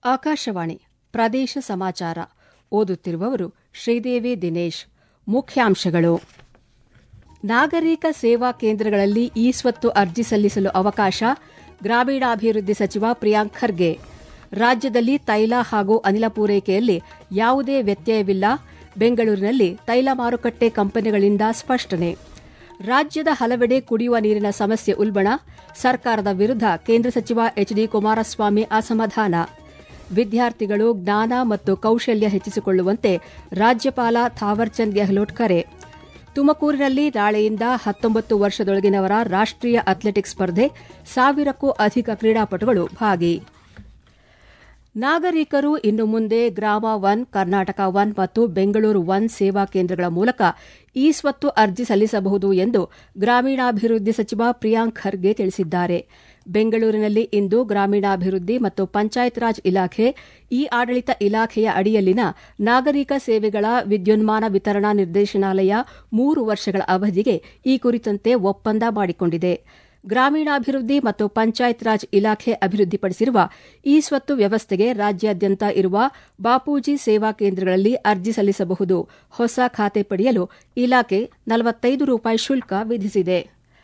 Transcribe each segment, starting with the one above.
ಆಕಾಶವಾಣಿ ಪ್ರದೇಶ ಸಮಾಚಾರ ಓದುತ್ತಿರುವವರು ಶ್ರೀದೇವಿ ದಿನೇಶ್ ಮುಖ್ಯಾಂಶಗಳು ನಾಗರಿಕ ಸೇವಾ ಕೇಂದ್ರಗಳಲ್ಲಿ ಇ ಸ್ವತ್ತು ಅರ್ಜಿ ಸಲ್ಲಿಸಲು ಅವಕಾಶ ಗ್ರಾಮೀಣಾಭಿವೃದ್ಧಿ ಸಚಿವ ಪ್ರಿಯಾಂಕ್ ಖರ್ಗೆ ರಾಜ್ಯದಲ್ಲಿ ತೈಲ ಹಾಗೂ ಅನಿಲ ಪೂರೈಕೆಯಲ್ಲಿ ಯಾವುದೇ ವ್ಯತ್ಯಯವಿಲ್ಲ ಬೆಂಗಳೂರಿನಲ್ಲಿ ತೈಲ ಮಾರುಕಟ್ಟೆ ಕಂಪನಿಗಳಿಂದ ಸ್ಪಷ್ಟನೆ ರಾಜ್ಯದ ಹಲವೆಡೆ ಕುಡಿಯುವ ನೀರಿನ ಸಮಸ್ಯೆ ಉಲ್ಬಣ ಸರ್ಕಾರದ ವಿರುದ್ಧ ಕೇಂದ್ರ ಸಚಿವ ಎಚ್ ಡಿ ಕುಮಾರಸ್ವಾಮಿ ಅಸಮಾಧಾನ ವಿದ್ಯಾರ್ಥಿಗಳು ಜ್ಞಾನ ಮತ್ತು ಕೌಶಲ್ಯ ಹೆಚ್ಚಿಸಿಕೊಳ್ಳುವಂತೆ ರಾಜ್ಯಪಾಲ ಥಾವರ್ಚಂದ್ ಗೆಹ್ಲೋಟ್ ಕರೆ ತುಮಕೂರಿನಲ್ಲಿ ನಾಳೆಯಿಂದ ಹತ್ತೊಂಬತ್ತು ವರ್ಷದೊಳಗಿನವರ ರಾಷ್ಟೀಯ ಅಥ್ಲೆಟಿಕ್ಸ್ ಸ್ಪರ್ಧೆ ಸಾವಿರಕ್ಕೂ ಅಧಿಕ ಕ್ರೀಡಾಪಟುಗಳು ಭಾಗಿ ನಾಗರಿಕರು ಇನ್ನು ಮುಂದೆ ಗ್ರಾಮ ಒನ್ ಕರ್ನಾಟಕ ಒನ್ ಮತ್ತು ಬೆಂಗಳೂರು ಒನ್ ಸೇವಾ ಕೇಂದ್ರಗಳ ಮೂಲಕ ಇ ಸ್ವತ್ತು ಅರ್ಜಿ ಸಲ್ಲಿಸಬಹುದು ಎಂದು ಗ್ರಾಮೀಣಾಭಿವೃದ್ಧಿ ಸಚಿವ ಪ್ರಿಯಾಂಕ್ ಖರ್ಗೆ ತಿಳಿಸಿದ್ದಾರೆ ಬೆಂಗಳೂರಿನಲ್ಲಿ ಇಂದು ಗ್ರಾಮೀಣಾಭಿವೃದ್ಧಿ ಮತ್ತು ಪಂಚಾಯತ್ ರಾಜ್ ಇಲಾಖೆ ಇ ಆಡಳಿತ ಇಲಾಖೆಯ ಅಡಿಯಲ್ಲಿನ ನಾಗರಿಕ ಸೇವೆಗಳ ವಿದ್ಯುನ್ಮಾನ ವಿತರಣಾ ನಿರ್ದೇಶನಾಲಯ ಮೂರು ವರ್ಷಗಳ ಅವಧಿಗೆ ಈ ಕುರಿತಂತೆ ಒಪ್ಪಂದ ಮಾಡಿಕೊಂಡಿದೆ ಗ್ರಾಮೀಣಾಭಿವೃದ್ಧಿ ಮತ್ತು ಪಂಚಾಯತ್ ರಾಜ್ ಇಲಾಖೆ ಅಭಿವೃದ್ಧಿಪಡಿಸಿರುವ ಇ ಸ್ವತ್ತು ವ್ಯವಸ್ಥೆಗೆ ರಾಜ್ಯಾದ್ಯಂತ ಇರುವ ಬಾಪೂಜಿ ಸೇವಾ ಕೇಂದ್ರಗಳಲ್ಲಿ ಅರ್ಜಿ ಸಲ್ಲಿಸಬಹುದು ಹೊಸ ಖಾತೆ ಪಡೆಯಲು ಇಲಾಖೆ ನಲವತ್ತೈದು ರೂಪಾಯಿ ಶುಲ್ಕ ವಿಧಿಸಿದೆ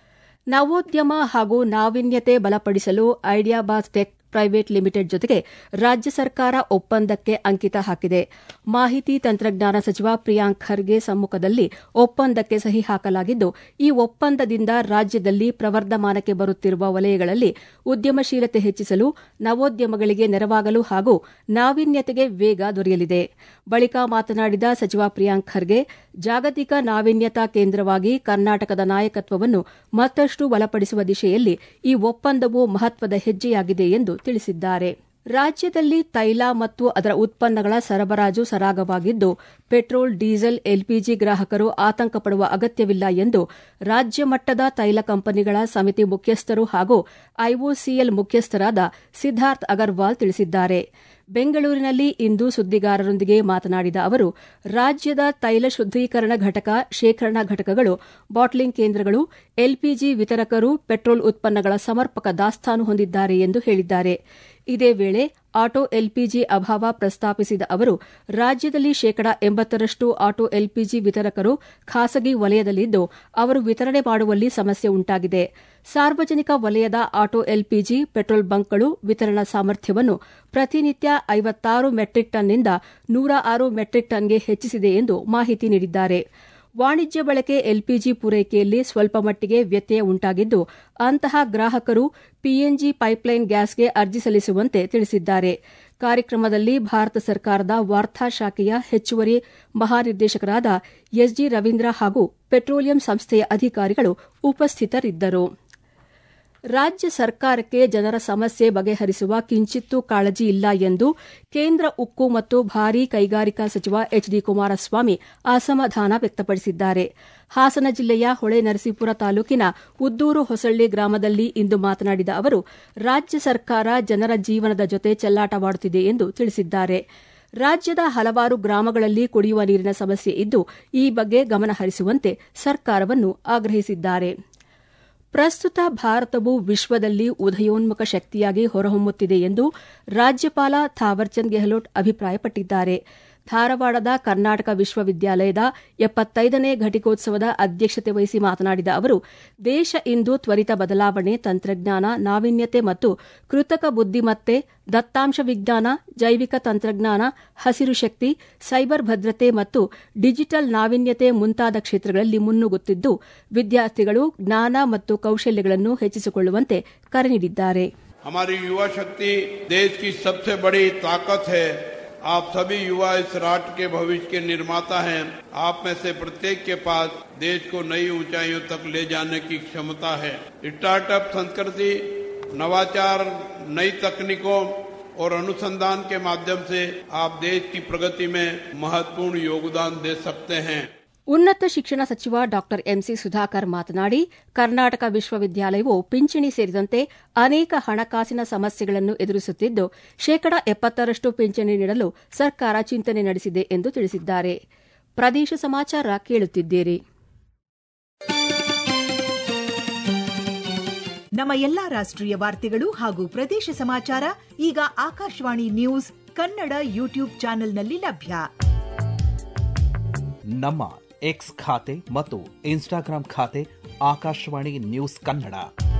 ನವೋದ್ಯಮ ಹಾಗೂ ನಾವೀನ್ಯತೆ ಬಲಪಡಿಸಲು ಐಡಿಯಾಬಾಸ್ ಟೆಕ್ ಪ್ರೈವೇಟ್ ಲಿಮಿಟೆಡ್ ಜೊತೆಗೆ ರಾಜ್ಯ ಸರ್ಕಾರ ಒಪ್ಪಂದಕ್ಕೆ ಅಂಕಿತ ಹಾಕಿದೆ ಮಾಹಿತಿ ತಂತ್ರಜ್ಞಾನ ಸಚಿವ ಪ್ರಿಯಾಂಕ್ ಖರ್ಗೆ ಸಮ್ಮುಖದಲ್ಲಿ ಒಪ್ಪಂದಕ್ಕೆ ಸಹಿ ಹಾಕಲಾಗಿದ್ದು ಈ ಒಪ್ಪಂದದಿಂದ ರಾಜ್ಯದಲ್ಲಿ ಪ್ರವರ್ಧಮಾನಕ್ಕೆ ಬರುತ್ತಿರುವ ವಲಯಗಳಲ್ಲಿ ಉದ್ಯಮಶೀಲತೆ ಹೆಚ್ಚಿಸಲು ನವೋದ್ಯಮಗಳಿಗೆ ನೆರವಾಗಲು ಹಾಗೂ ನಾವೀನ್ಯತೆಗೆ ವೇಗ ದೊರೆಯಲಿದೆ ಬಳಿಕ ಮಾತನಾಡಿದ ಸಚಿವ ಪ್ರಿಯಾಂಕ್ ಖರ್ಗೆ ಜಾಗತಿಕ ನಾವೀನ್ಯತಾ ಕೇಂದ್ರವಾಗಿ ಕರ್ನಾಟಕದ ನಾಯಕತ್ವವನ್ನು ಮತ್ತಷ್ಟು ಬಲಪಡಿಸುವ ದಿಶೆಯಲ್ಲಿ ಈ ಒಪ್ಪಂದವು ಮಹತ್ವದ ಹೆಜ್ಜೆಯಾಗಿದೆ ಎಂದು ತಿಳಿಸಿದ್ದಾರೆ ರಾಜ್ಯದಲ್ಲಿ ತೈಲ ಮತ್ತು ಅದರ ಉತ್ಪನ್ನಗಳ ಸರಬರಾಜು ಸರಾಗವಾಗಿದ್ದು ಪೆಟ್ರೋಲ್ ಡೀಸೆಲ್ ಎಲ್ಪಿಜಿ ಗ್ರಾಹಕರು ಆತಂಕ ಪಡುವ ಅಗತ್ಯವಿಲ್ಲ ಎಂದು ರಾಜ್ಯ ಮಟ್ಟದ ತೈಲ ಕಂಪನಿಗಳ ಸಮಿತಿ ಮುಖ್ಯಸ್ಥರು ಹಾಗೂ ಐಒಸಿಎಲ್ ಮುಖ್ಯಸ್ಥರಾದ ಸಿದ್ದಾರ್ಥ್ ಅಗರ್ವಾಲ್ ತಿಳಿಸಿದ್ದಾರೆ ಬೆಂಗಳೂರಿನಲ್ಲಿ ಇಂದು ಸುದ್ದಿಗಾರರೊಂದಿಗೆ ಮಾತನಾಡಿದ ಅವರು ರಾಜ್ಯದ ತೈಲ ಶುದ್ದೀಕರಣ ಘಟಕ ಶೇಖರಣಾ ಘಟಕಗಳು ಬಾಟ್ಲಿಂಗ್ ಕೇಂದ್ರಗಳು ಎಲ್ಪಿಜಿ ವಿತರಕರು ಪೆಟ್ರೋಲ್ ಉತ್ಪನ್ನಗಳ ಸಮರ್ಪಕ ದಾಸ್ತಾನು ಹೊಂದಿದ್ದಾರೆ ಎಂದು ಹೇಳಿದ್ದಾರೆ ಇದೇ ವೇಳೆ ಆಟೋ ಎಲ್ಪಿಜಿ ಅಭಾವ ಪ್ರಸ್ತಾಪಿಸಿದ ಅವರು ರಾಜ್ಯದಲ್ಲಿ ಶೇಕಡಾ ಎಂಬತ್ತರಷ್ಟು ಆಟೋ ಎಲ್ಪಿಜಿ ವಿತರಕರು ಖಾಸಗಿ ವಲಯದಲ್ಲಿದ್ದು ಅವರು ವಿತರಣೆ ಮಾಡುವಲ್ಲಿ ಸಮಸ್ಯೆ ಉಂಟಾಗಿದೆ ಸಾರ್ವಜನಿಕ ವಲಯದ ಆಟೋ ಎಲ್ಪಿಜಿ ಪೆಟ್ರೋಲ್ ಬಂಕ್ಗಳು ವಿತರಣಾ ಸಾಮರ್ಥ್ಯವನ್ನು ಪ್ರತಿನಿತ್ಯ ಐವತ್ತಾರು ಮೆಟ್ರಿಕ್ ಟನ್ನಿಂದ ನೂರ ಆರು ಮೆಟ್ರಿಕ್ ಟನ್ಗೆ ಹೆಚ್ಚಿಸಿದೆ ಎಂದು ಮಾಹಿತಿ ನೀಡಿದ್ದಾರೆ ವಾಣಿಜ್ಯ ಬಳಕೆ ಎಲ್ಪಿಜಿ ಪೂರೈಕೆಯಲ್ಲಿ ಸ್ವಲ್ಪ ಮಟ್ಟಿಗೆ ವ್ಯತ್ಯಯ ಉಂಟಾಗಿದ್ದು ಅಂತಹ ಗ್ರಾಹಕರು ಪಿಎನ್ಜಿ ಪೈಪ್ಲೈನ್ ಗ್ಯಾಸ್ಗೆ ಅರ್ಜಿ ಸಲ್ಲಿಸುವಂತೆ ತಿಳಿಸಿದ್ದಾರೆ ಕಾರ್ಯಕ್ರಮದಲ್ಲಿ ಭಾರತ ಸರ್ಕಾರದ ವಾರ್ತಾ ಶಾಖೆಯ ಹೆಚ್ಚುವರಿ ಮಹಾನಿರ್ದೇಶಕರಾದ ಎಸ್ಜಿ ರವೀಂದ್ರ ಹಾಗೂ ಪೆಟ್ರೋಲಿಯಂ ಸಂಸ್ಥೆಯ ಅಧಿಕಾರಿಗಳು ಉಪಸ್ಥಿತರಿದ್ದರು ರಾಜ್ಯ ಸರ್ಕಾರಕ್ಕೆ ಜನರ ಸಮಸ್ಯೆ ಬಗೆಹರಿಸುವ ಕಿಂಚಿತ್ತೂ ಕಾಳಜಿ ಇಲ್ಲ ಎಂದು ಕೇಂದ್ರ ಉಕ್ಕು ಮತ್ತು ಭಾರೀ ಕೈಗಾರಿಕಾ ಸಚಿವ ಎಚ್ ಡಿ ಕುಮಾರಸ್ವಾಮಿ ಅಸಮಾಧಾನ ವ್ಯಕ್ತಪಡಿಸಿದ್ದಾರೆ ಹಾಸನ ಜಿಲ್ಲೆಯ ಹೊಳೆನರಸೀಪುರ ತಾಲೂಕಿನ ಉದ್ದೂರು ಹೊಸಳ್ಳಿ ಗ್ರಾಮದಲ್ಲಿ ಇಂದು ಮಾತನಾಡಿದ ಅವರು ರಾಜ್ಯ ಸರ್ಕಾರ ಜನರ ಜೀವನದ ಜೊತೆ ಚೆಲ್ಲಾಟವಾಡುತ್ತಿದೆ ಎಂದು ತಿಳಿಸಿದ್ದಾರೆ ರಾಜ್ಯದ ಹಲವಾರು ಗ್ರಾಮಗಳಲ್ಲಿ ಕುಡಿಯುವ ನೀರಿನ ಸಮಸ್ಯೆ ಇದ್ದು ಈ ಬಗ್ಗೆ ಗಮನ ಹರಿಸುವಂತೆ ಸರ್ಕಾರವನ್ನು ಆಗ್ರಹಿಸಿದ್ದಾರೆ ಪ್ರಸ್ತುತ ಭಾರತವು ವಿಶ್ವದಲ್ಲಿ ಉದಯೋನ್ಮುಖ ಶಕ್ತಿಯಾಗಿ ಹೊರಹೊಮ್ಮುತ್ತಿದೆ ಎಂದು ರಾಜ್ಯಪಾಲ ಥಾವರ್ಚಂದ್ ಗೆಹ್ಲೋಟ್ ಅಭಿಪ್ರಾಯಪಟ್ಟಿದ್ದಾರೆ ಧಾರವಾಡದ ಕರ್ನಾಟಕ ವಿಶ್ವವಿದ್ಯಾಲಯದ ಎಪ್ಪತ್ತೈದನೇ ಘಟಿಕೋತ್ಸವದ ಅಧ್ಯಕ್ಷತೆ ವಹಿಸಿ ಮಾತನಾಡಿದ ಅವರು ದೇಶ ಇಂದು ತ್ವರಿತ ಬದಲಾವಣೆ ತಂತ್ರಜ್ಞಾನ ನಾವೀನ್ಯತೆ ಮತ್ತು ಕೃತಕ ಬುದ್ದಿಮತ್ತೆ ದತ್ತಾಂಶ ವಿಜ್ಞಾನ ಜೈವಿಕ ತಂತ್ರಜ್ಞಾನ ಹಸಿರು ಶಕ್ತಿ ಸೈಬರ್ ಭದ್ರತೆ ಮತ್ತು ಡಿಜಿಟಲ್ ನಾವೀನ್ಯತೆ ಮುಂತಾದ ಕ್ಷೇತ್ರಗಳಲ್ಲಿ ಮುನ್ನುಗ್ಗುತ್ತಿದ್ದು ವಿದ್ಯಾರ್ಥಿಗಳು ಜ್ಞಾನ ಮತ್ತು ಕೌಶಲ್ಯಗಳನ್ನು ಹೆಚ್ಚಿಸಿಕೊಳ್ಳುವಂತೆ ಕರೆ ನೀಡಿದ್ದಾರೆ हमारी युवा शक्ति देश की सबसे बड़ी ताकत है आप सभी युवा इस राष्ट्र के भविष्य के निर्माता हैं आप में से प्रत्येक के पास देश को नई ऊंचाइयों तक ले जाने की क्षमता है स्टार्टअप संस्कृति नवाचार नई तकनीकों और अनुसंधान के माध्यम से आप देश की प्रगति में महत्वपूर्ण योगदान दे सकते हैं ಉನ್ನತ ಶಿಕ್ಷಣ ಸಚಿವ ಡಾ ಎಂಸಿ ಸುಧಾಕರ್ ಮಾತನಾಡಿ ಕರ್ನಾಟಕ ವಿಶ್ವವಿದ್ಯಾಲಯವು ಪಿಂಚಣಿ ಸೇರಿದಂತೆ ಅನೇಕ ಹಣಕಾಸಿನ ಸಮಸ್ಯೆಗಳನ್ನು ಎದುರಿಸುತ್ತಿದ್ದು ಶೇಕಡಾ ಎಪ್ಪತ್ತರಷ್ಟು ಪಿಂಚಣಿ ನೀಡಲು ಸರ್ಕಾರ ಚಿಂತನೆ ನಡೆಸಿದೆ ಎಂದು ತಿಳಿಸಿದ್ದಾರೆ ಪ್ರದೇಶ ಸಮಾಚಾರ ಕೇಳುತ್ತಿದ್ದೀರಿ ನಮ್ಮ ಎಲ್ಲಾ ರಾಷ್ಟ್ರೀಯ ವಾರ್ತೆಗಳು ಹಾಗೂ ಪ್ರದೇಶ ಸಮಾಚಾರ ಈಗ ಆಕಾಶವಾಣಿ ನ್ಯೂಸ್ ಕನ್ನಡ ಯೂಟ್ಯೂಬ್ ಚಾನೆಲ್ನಲ್ಲಿ ಲಭ್ಯ ನಮ್ಮ ಎಕ್ಸ್ ಖಾತೆ ಮತ್ತು ಇನ್ಸ್ಟಾಗ್ರಾಂ ಖಾತೆ ಆಕಾಶವಾಣಿ ನ್ಯೂಸ್ ಕನ್ನಡ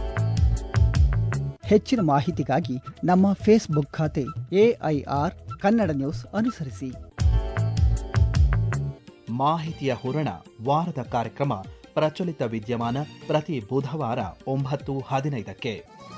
ಹೆಚ್ಚಿನ ಮಾಹಿತಿಗಾಗಿ ನಮ್ಮ ಫೇಸ್ಬುಕ್ ಖಾತೆ ಎಐಆರ್ ಕನ್ನಡ ನ್ಯೂಸ್ ಅನುಸರಿಸಿ ಮಾಹಿತಿಯ ಹೂರಣ ವಾರದ ಕಾರ್ಯಕ್ರಮ ಪ್ರಚಲಿತ ವಿದ್ಯಮಾನ ಪ್ರತಿ ಬುಧವಾರ ಒಂಬತ್ತು ಹದಿನೈದಕ್ಕೆ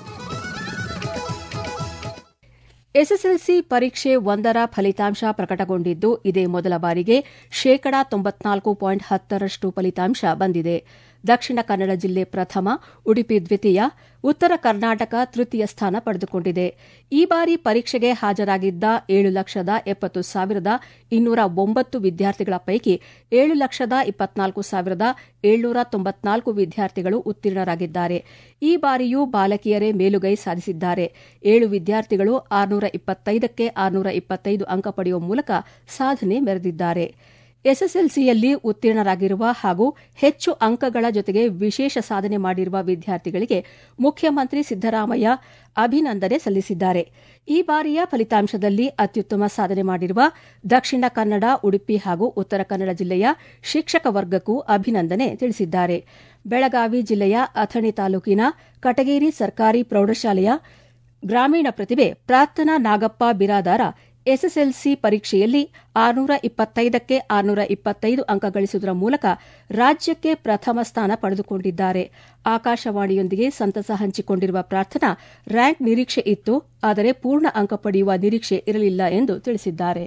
ಎಸ್ಎಸ್ಎಲ್ಸಿ ಪರೀಕ್ಷೆ ಒಂದರ ಫಲಿತಾಂಶ ಪ್ರಕಟಗೊಂಡಿದ್ದು ಇದೇ ಮೊದಲ ಬಾರಿಗೆ ಶೇಕಡಾ ತೊಂಬತ್ನಾಲ್ಕು ಪಾಯಿಂಟ್ ಹತ್ತರಷ್ಟು ಫಲಿತಾಂಶ ಬಂದಿದೆ ದಕ್ಷಿಣ ಕನ್ನಡ ಜಿಲ್ಲೆ ಪ್ರಥಮ ಉಡುಪಿ ದ್ವಿತೀಯ ಉತ್ತರ ಕರ್ನಾಟಕ ತೃತೀಯ ಸ್ಥಾನ ಪಡೆದುಕೊಂಡಿದೆ ಈ ಬಾರಿ ಪರೀಕ್ಷೆಗೆ ಹಾಜರಾಗಿದ್ದ ಏಳು ಲಕ್ಷದ ಎಪ್ಪತ್ತು ಸಾವಿರದ ಇನ್ನೂರ ಒಂಬತ್ತು ವಿದ್ಯಾರ್ಥಿಗಳ ಪೈಕಿ ಏಳು ಲಕ್ಷದ ಇಪ್ಪತ್ನಾಲ್ಕು ಸಾವಿರದ ಏಳ್ನೂರ ತೊಂಬತ್ನಾಲ್ಕು ವಿದ್ಯಾರ್ಥಿಗಳು ಉತ್ತೀರ್ಣರಾಗಿದ್ದಾರೆ ಈ ಬಾರಿಯೂ ಬಾಲಕಿಯರೇ ಮೇಲುಗೈ ಸಾಧಿಸಿದ್ದಾರೆ ಏಳು ವಿದ್ಯಾರ್ಥಿಗಳು ಆರುನೂರ ಇಪ್ಪತ್ತೈದಕ್ಕೆ ಆರುನೂರ ಇಪ್ಪತ್ತೈದು ಅಂಕ ಪಡೆಯುವ ಮೂಲಕ ಸಾಧನೆ ಮೆರೆದಿದ್ದಾರೆ ಎಸ್ಎಸ್ಎಲ್ಸಿಯಲ್ಲಿ ಉತ್ತೀರ್ಣರಾಗಿರುವ ಹಾಗೂ ಹೆಚ್ಚು ಅಂಕಗಳ ಜೊತೆಗೆ ವಿಶೇಷ ಸಾಧನೆ ಮಾಡಿರುವ ವಿದ್ಯಾರ್ಥಿಗಳಿಗೆ ಮುಖ್ಯಮಂತ್ರಿ ಸಿದ್ದರಾಮಯ್ಯ ಅಭಿನಂದನೆ ಸಲ್ಲಿಸಿದ್ದಾರೆ ಈ ಬಾರಿಯ ಫಲಿತಾಂಶದಲ್ಲಿ ಅತ್ಯುತ್ತಮ ಸಾಧನೆ ಮಾಡಿರುವ ದಕ್ಷಿಣ ಕನ್ನಡ ಉಡುಪಿ ಹಾಗೂ ಉತ್ತರ ಕನ್ನಡ ಜಿಲ್ಲೆಯ ಶಿಕ್ಷಕ ವರ್ಗಕ್ಕೂ ಅಭಿನಂದನೆ ತಿಳಿಸಿದ್ದಾರೆ ಬೆಳಗಾವಿ ಜಿಲ್ಲೆಯ ಅಥಣಿ ತಾಲೂಕಿನ ಕಟಗೇರಿ ಸರ್ಕಾರಿ ಪ್ರೌಢಶಾಲೆಯ ಗ್ರಾಮೀಣ ಪ್ರತಿಭೆ ಪ್ರಾರ್ಥನಾ ನಾಗಪ್ಪ ಬಿರಾದಾರ ಎಸ್ಎಸ್ಎಲ್ಸಿ ಪರೀಕ್ಷೆಯಲ್ಲಿ ಆರುನೂರ ಇಪ್ಪತ್ತೈದಕ್ಕೆ ಆರುನೂರ ಇಪ್ಪತ್ತೈದು ಅಂಕ ಗಳಿಸುವುದರ ಮೂಲಕ ರಾಜ್ಯಕ್ಕೆ ಪ್ರಥಮ ಸ್ಥಾನ ಪಡೆದುಕೊಂಡಿದ್ದಾರೆ ಆಕಾಶವಾಣಿಯೊಂದಿಗೆ ಸಂತಸ ಹಂಚಿಕೊಂಡಿರುವ ಪ್ರಾರ್ಥನಾ ರ್ಯಾಂಕ್ ನಿರೀಕ್ಷೆ ಇತ್ತು ಆದರೆ ಪೂರ್ಣ ಅಂಕ ಪಡೆಯುವ ನಿರೀಕ್ಷೆ ಇರಲಿಲ್ಲ ಎಂದು ತಿಳಿಸಿದ್ದಾರೆ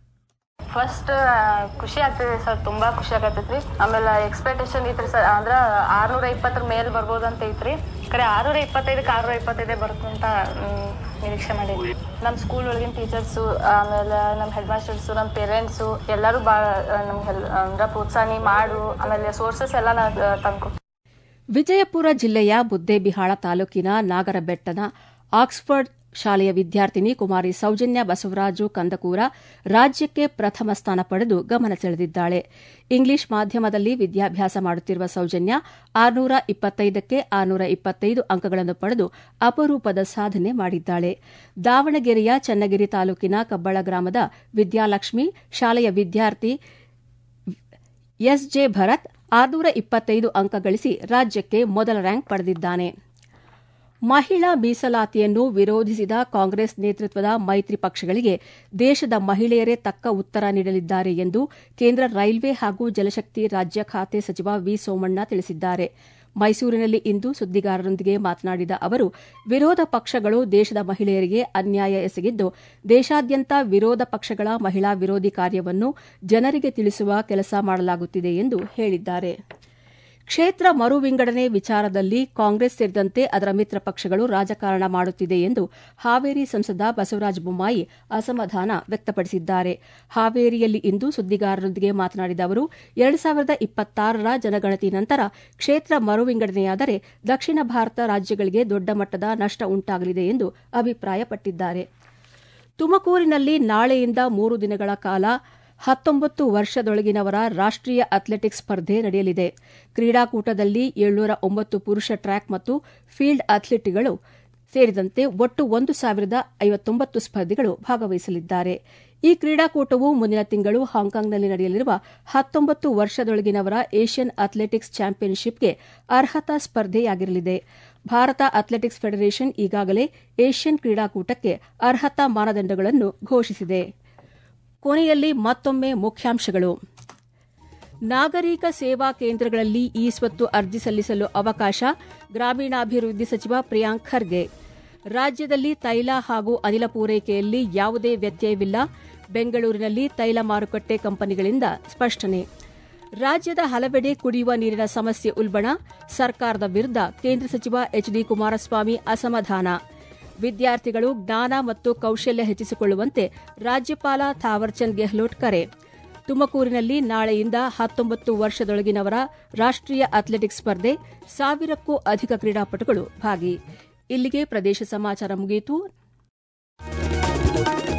ಫಸ್ಟ್ ಖುಷಿ ಆಗ್ತದೆ ಸರ್ ತುಂಬಾ ಖುಷಿ ಆಗತ್ತೈತ್ರಿ ಆಮೇಲೆ ಎಕ್ಸ್ಪೆಕ್ಟೇಷನ್ ಐತ್ರಿ ಸರ್ ಅಂದ್ರ ಆರ್ನೂರ ಇಪ್ಪತ್ತರ ಮೇಲೆ ಬರ್ಬೋದು ಅಂತ ಐತ್ರಿ ಕಡೆ ಆರ್ನೂರ ಇಪ್ಪತ್ತೈದಕ್ಕೆ ಆರ್ನೂರ ಇಪ್ಪತ್ತೈದೇ ಬರುತ್ತೆ ಅಂತ ಮ್, ನಿರೀಕ್ಷೆ ಮಾಡಿದ್ವಿ ನಮ್ಮ ಸ್ಕೂಲ್ ಒಳಗಿನ ಟೀಚರ್ಸು ಆಮೇಲೆ ನಮ್ಮ ಹೆಡ್ ಮಾಸ್ಟರ್ಸು ನಮ್ಮ ಪೇರೆಂಟ್ಸು ಎಲ್ಲರೂ ಭಾಳ ನಮ್ಗೆ ಹೆಲ್ ಅಂದ್ರೆ ಪ್ರೋತ್ಸಾಹನೆ ಮಾಡು ಆಮೇಲೆ ಸೋರ್ಸಸ್ ಎಲ್ಲ ನಾ ತಂದ್ಕೊ ವಿಜಯಪುರ ಜಿಲ್ಲೆಯ ಮುದ್ದೇಬಿಹಾಳ ತಾಲೂಕಿನ ನಾಗರಬೆಟ್ಟನ ಆಕ್ಸ್ಫರ್ಡ್ ಶಾಲೆಯ ವಿದ್ಯಾರ್ಥಿನಿ ಕುಮಾರಿ ಸೌಜನ್ಯ ಬಸವರಾಜು ಕಂದಕೂರ ರಾಜ್ಯಕ್ಕೆ ಪ್ರಥಮ ಸ್ಥಾನ ಪಡೆದು ಗಮನ ಸೆಳೆದಿದ್ದಾಳೆ ಇಂಗ್ಲಿಷ್ ಮಾಧ್ಯಮದಲ್ಲಿ ವಿದ್ಯಾಭ್ಯಾಸ ಮಾಡುತ್ತಿರುವ ಸೌಜನ್ಯ ಆರುನೂರ ಇಪ್ಪತ್ತೈದಕ್ಕೆ ಆರುನೂರ ಇಪ್ಪತ್ತೈದು ಅಂಕಗಳನ್ನು ಪಡೆದು ಅಪರೂಪದ ಸಾಧನೆ ಮಾಡಿದ್ದಾಳೆ ದಾವಣಗೆರೆಯ ಚನ್ನಗಿರಿ ತಾಲೂಕಿನ ಕಬ್ಬಳ ಗ್ರಾಮದ ವಿದ್ಯಾಲಕ್ಷ್ಮಿ ಶಾಲೆಯ ವಿದ್ಯಾರ್ಥಿ ಎಸ್ಜೆ ಭರತ್ ಆರುನೂರ ಇಪ್ಪತ್ತೈದು ಅಂಕ ಗಳಿಸಿ ರಾಜ್ಯಕ್ಕೆ ಮೊದಲ ರ್ಯಾಂಕ್ ಪಡೆದಿದ್ದಾನೆ ಮಹಿಳಾ ಮೀಸಲಾತಿಯನ್ನು ವಿರೋಧಿಸಿದ ಕಾಂಗ್ರೆಸ್ ನೇತೃತ್ವದ ಮೈತ್ರಿ ಪಕ್ಷಗಳಿಗೆ ದೇಶದ ಮಹಿಳೆಯರೇ ತಕ್ಕ ಉತ್ತರ ನೀಡಲಿದ್ದಾರೆ ಎಂದು ಕೇಂದ್ರ ರೈಲ್ವೆ ಹಾಗೂ ಜಲಶಕ್ತಿ ರಾಜ್ಯ ಖಾತೆ ಸಚಿವ ವಿ ಸೋಮಣ್ಣ ತಿಳಿಸಿದ್ದಾರೆ ಮೈಸೂರಿನಲ್ಲಿ ಇಂದು ಸುದ್ದಿಗಾರರೊಂದಿಗೆ ಮಾತನಾಡಿದ ಅವರು ವಿರೋಧ ಪಕ್ಷಗಳು ದೇಶದ ಮಹಿಳೆಯರಿಗೆ ಅನ್ಯಾಯ ಎಸಗಿದ್ದು ದೇಶಾದ್ಯಂತ ವಿರೋಧ ಪಕ್ಷಗಳ ಮಹಿಳಾ ವಿರೋಧಿ ಕಾರ್ಯವನ್ನು ಜನರಿಗೆ ತಿಳಿಸುವ ಕೆಲಸ ಮಾಡಲಾಗುತ್ತಿದೆ ಎಂದು ಹೇಳಿದ್ದಾರೆ ಕ್ಷೇತ್ರ ಮರು ವಿಂಗಡಣೆ ವಿಚಾರದಲ್ಲಿ ಕಾಂಗ್ರೆಸ್ ಸೇರಿದಂತೆ ಅದರ ಮಿತ್ರ ಪಕ್ಷಗಳು ರಾಜಕಾರಣ ಮಾಡುತ್ತಿದೆ ಎಂದು ಹಾವೇರಿ ಸಂಸದ ಬಸವರಾಜ ಬೊಮ್ಮಾಯಿ ಅಸಮಾಧಾನ ವ್ಯಕ್ತಪಡಿಸಿದ್ದಾರೆ ಹಾವೇರಿಯಲ್ಲಿ ಇಂದು ಸುದ್ದಿಗಾರರೊಂದಿಗೆ ಮಾತನಾಡಿದ ಅವರು ಎರಡು ಸಾವಿರದ ಇಪ್ಪತ್ತಾರರ ಜನಗಣತಿ ನಂತರ ಕ್ಷೇತ್ರ ಮರು ವಿಂಗಡಣೆಯಾದರೆ ದಕ್ಷಿಣ ಭಾರತ ರಾಜ್ಯಗಳಿಗೆ ದೊಡ್ಡ ಮಟ್ಟದ ನಷ್ಟ ಉಂಟಾಗಲಿದೆ ಎಂದು ಅಭಿಪ್ರಾಯಪಟ್ಟಿದ್ದಾರೆ ತುಮಕೂರಿನಲ್ಲಿ ನಾಳೆಯಿಂದ ಮೂರು ದಿನಗಳ ಕಾಲ ಹತ್ತೊಂಬತ್ತು ವರ್ಷದೊಳಗಿನವರ ರಾಷ್ಟೀಯ ಅಥ್ಲೆಟಿಕ್ಸ್ ಸ್ಪರ್ಧೆ ನಡೆಯಲಿದೆ ಕ್ರೀಡಾಕೂಟದಲ್ಲಿ ಏಳ್ನೂರ ಒಂಬತ್ತು ಪುರುಷ ಟ್ರ್ಯಾಕ್ ಮತ್ತು ಫೀಲ್ಡ್ ಅಥ್ಲೆಟ್ಗಳು ಸೇರಿದಂತೆ ಒಟ್ಟು ಒಂದು ಸಾವಿರದ ಐವತ್ತೊಂಬತ್ತು ಸ್ಪರ್ಧಿಗಳು ಭಾಗವಹಿಸಲಿದ್ದಾರೆ ಈ ಕ್ರೀಡಾಕೂಟವು ಮುಂದಿನ ತಿಂಗಳು ಹಾಂಕಾಂಗ್ನಲ್ಲಿ ನಡೆಯಲಿರುವ ಹತ್ತೊಂಬತ್ತು ವರ್ಷದೊಳಗಿನವರ ಏಷ್ಯನ್ ಅಥ್ಲೆಟಿಕ್ಸ್ ಚಾಂಪಿಯನ್ಶಿಪ್ಗೆ ಅರ್ಹತಾ ಸ್ಪರ್ಧೆಯಾಗಿರಲಿದೆ ಭಾರತ ಅಥ್ಲೆಟಿಕ್ಸ್ ಫೆಡರೇಷನ್ ಈಗಾಗಲೇ ಏಷ್ಯನ್ ಕ್ರೀಡಾಕೂಟಕ್ಕೆ ಅರ್ಹತಾ ಮಾನದಂಡಗಳನ್ನು ಘೋಷಿಸಿದೆ ಕೊನೆಯಲ್ಲಿ ಮತ್ತೊಮ್ಮೆ ಮುಖ್ಯಾಂಶಗಳು ನಾಗರಿಕ ಸೇವಾ ಕೇಂದ್ರಗಳಲ್ಲಿ ಇ ಸ್ವತ್ತು ಅರ್ಜಿ ಸಲ್ಲಿಸಲು ಅವಕಾಶ ಗ್ರಾಮೀಣಾಭಿವೃದ್ಧಿ ಸಚಿವ ಪ್ರಿಯಾಂಕ್ ಖರ್ಗೆ ರಾಜ್ಯದಲ್ಲಿ ತೈಲ ಹಾಗೂ ಅನಿಲ ಪೂರೈಕೆಯಲ್ಲಿ ಯಾವುದೇ ವ್ಯತ್ಯಯವಿಲ್ಲ ಬೆಂಗಳೂರಿನಲ್ಲಿ ತೈಲ ಮಾರುಕಟ್ಟೆ ಕಂಪನಿಗಳಿಂದ ಸ್ಪಷ್ಟನೆ ರಾಜ್ಯದ ಹಲವೆಡೆ ಕುಡಿಯುವ ನೀರಿನ ಸಮಸ್ಯೆ ಉಲ್ಬಣ ಸರ್ಕಾರದ ವಿರುದ್ಧ ಕೇಂದ್ರ ಸಚಿವ ಎಚ್ ಡಿ ಕುಮಾರಸ್ವಾಮಿ ಅಸಮಾಧಾನ ವಿದ್ಯಾರ್ಥಿಗಳು ಜ್ಞಾನ ಮತ್ತು ಕೌಶಲ್ಯ ಹೆಚ್ಚಿಸಿಕೊಳ್ಳುವಂತೆ ರಾಜ್ಯಪಾಲ ಥಾವರ್ಚಂದ್ ಗೆಹ್ಲೋಟ್ ಕರೆ ತುಮಕೂರಿನಲ್ಲಿ ನಾಳೆಯಿಂದ ಹತ್ತೊಂಬತ್ತು ವರ್ಷದೊಳಗಿನವರ ರಾಷ್ಟೀಯ ಅಥ್ಲೆಟಿಕ್ಸ್ ಸ್ಪರ್ಧೆ ಸಾವಿರಕ್ಕೂ ಅಧಿಕ ಕ್ರೀಡಾಪಟುಗಳು ಭಾಗಿ ಇಲ್ಲಿಗೆ ಪ್ರದೇಶ ಸಮಾಚಾರ ಮುಗಿಯಿತು